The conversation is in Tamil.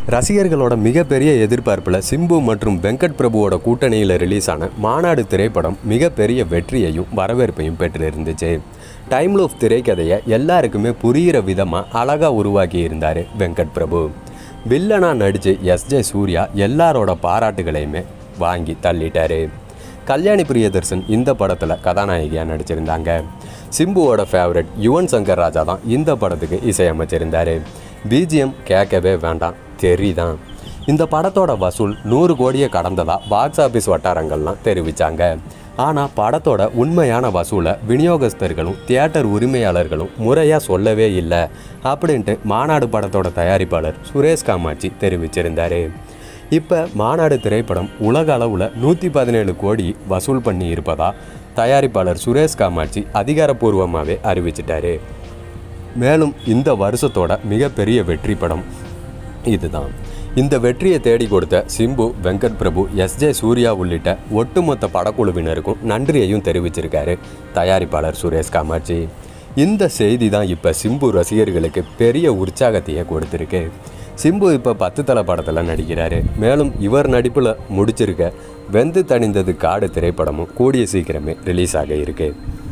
ரசிகர்களோட மிகப்பெரிய எதிர்பார்ப்பில் சிம்பு மற்றும் வெங்கட் பிரபுவோட கூட்டணியில் ரிலீஸ் ஆன மாநாடு திரைப்படம் மிகப்பெரிய வெற்றியையும் வரவேற்பையும் பெற்றிருந்துச்சு டைம் லூப் திரைக்கதையை எல்லாருக்குமே புரிகிற விதமாக அழகாக உருவாக்கி இருந்தார் வெங்கட் பிரபு வில்லனா நடித்து எஸ்ஜே சூர்யா எல்லாரோட பாராட்டுகளையுமே வாங்கி தள்ளிட்டாரு கல்யாணி பிரியதர்சன் இந்த படத்தில் கதாநாயகியாக நடிச்சிருந்தாங்க சிம்புவோட ஃபேவரட் யுவன் சங்கர் ராஜா தான் இந்த படத்துக்கு இசையமைச்சிருந்தார் பிஜிஎம் கேட்கவே வேண்டாம் தெரிதான் இந்த படத்தோட வசூல் நூறு கோடியை கடந்ததா பாக்ஸ் ஆஃபீஸ் வட்டாரங்கள்லாம் தெரிவித்தாங்க ஆனால் படத்தோட உண்மையான வசூலை விநியோகஸ்தர்களும் தியேட்டர் உரிமையாளர்களும் முறையாக சொல்லவே இல்லை அப்படின்ட்டு மாநாடு படத்தோட தயாரிப்பாளர் சுரேஷ் காமாட்சி தெரிவிச்சிருந்தார் இப்போ மாநாடு திரைப்படம் உலக அளவில் நூற்றி பதினேழு கோடி வசூல் பண்ணி இருப்பதா தயாரிப்பாளர் சுரேஷ் காமாட்சி அதிகாரப்பூர்வமாகவே அறிவிச்சிட்டாரு மேலும் இந்த வருஷத்தோட மிகப்பெரிய வெற்றி படம் இதுதான் இந்த வெற்றியை தேடி கொடுத்த சிம்பு வெங்கட் பிரபு எஸ்ஜே சூர்யா உள்ளிட்ட ஒட்டுமொத்த படக்குழுவினருக்கும் நன்றியையும் தெரிவிச்சிருக்காரு தயாரிப்பாளர் சுரேஷ் காமாட்சி இந்த செய்தி தான் இப்போ சிம்பு ரசிகர்களுக்கு பெரிய உற்சாகத்தையே கொடுத்துருக்கு சிம்பு இப்போ பத்து தலை படத்தில் நடிக்கிறாரு மேலும் இவர் நடிப்பில் முடிச்சிருக்க வெந்து தணிந்தது காடு திரைப்படமும் கூடிய சீக்கிரமே ரிலீஸ் ஆக இருக்கு